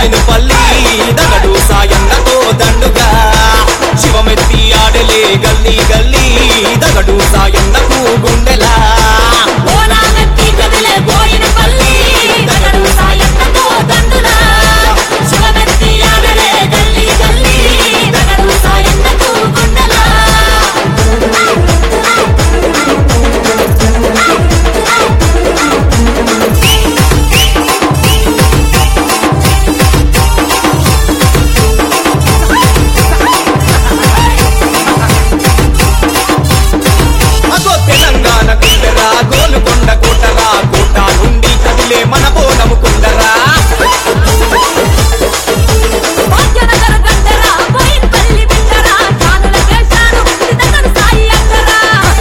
పోయిన పల్లి దగడు సాయన్నతో దండుగా శివమెత్తి ఆడలే గల్లీ గల్లీ దగడు సాయన్నకు గుండెలా బోనాలెత్తి కదిలే పోయిన పల్లి దగడు సాయన్నతో దండులా శివమెత్తి ఆడలే గల్లీ గల్లీ దగడు సాయన్నకు గుండెలా అగో తెలంగాణ గుండెరా గోలుకొండ కోటరా కోట నుండి కదిలే మన బోనము కుండరా భాగ్యనగర గడ్డరా పోయిన పల్లి బిడ్డరా కానుల కేశాను దగడు సాయి అక్కరా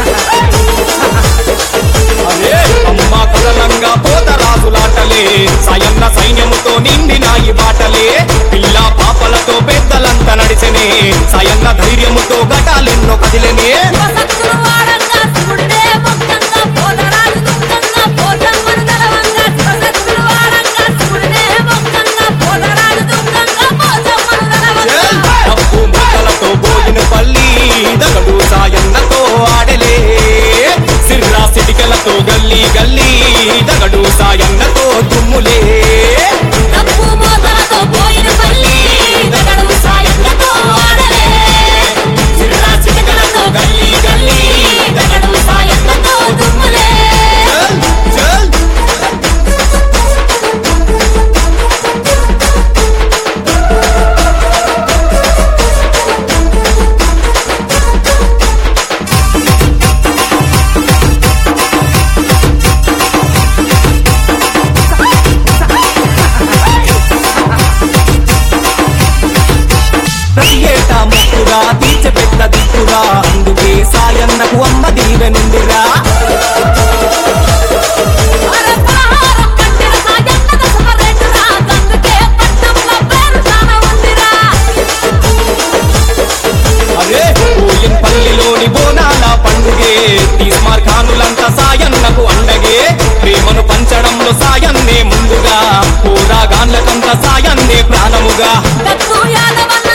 అరే అమ్మ కదలంగా పోతరాజులాటలే సయన్న సైన్యముతో నిండినాయి బాటలే పిల్ల పాపలతో పెద్దలంతా నడిచెనే సయన్న ధైర్యముతో ఘటాలెన్నో కదిలెనే శివసత్తులు వాడంగా శివుడినే మొక్కంగా పోతరాజు దుఃఖంగా పోతమ్మను తెలవంగా శివసత్తులు వాడంగా శివుడినే మొక్కంగా పోతరాజు దుఃఖంగా పోతమ్మను తెలవంగా డప్పు మూతలతో పోయిన పల్లి దగడు సాయన్నతో ఆడలే సిర్రా సిటికలతో గల్లీ గల్లీ దగడు సాయన్నతో తుమ్ములే డప్పు మోతలతో పోయిన పల్లి దగడు సాయన్నతో ఆడలే సిర్రా చిటకలతో గల్లీ గల్లీ దగడు సాయన్నతో దుమ్ములే చల్ చల్ ప్రతి ఏటా మొక్కురా తీర్చ పెద్ద దిక్కురా అందుకే సాయన్నకు అమ్మ దీవెనుందిరా అరే పలహారం పట్టిన సాయన్నద సుమరెడ్డురా గందుకే పట్నంలో పేరు చాలా ఉందిరా అరే పోయిన పల్లిలోని బోనాల పండుగే తీస్మార్ ఖానులంతా సాయన్నకు అండగే ప్రేమను పంచడంలో సాయన్నే ముందుగా పోరాగాన్లకంత సాయన్నే ప్రాణముగా డప్పు యాదవన్న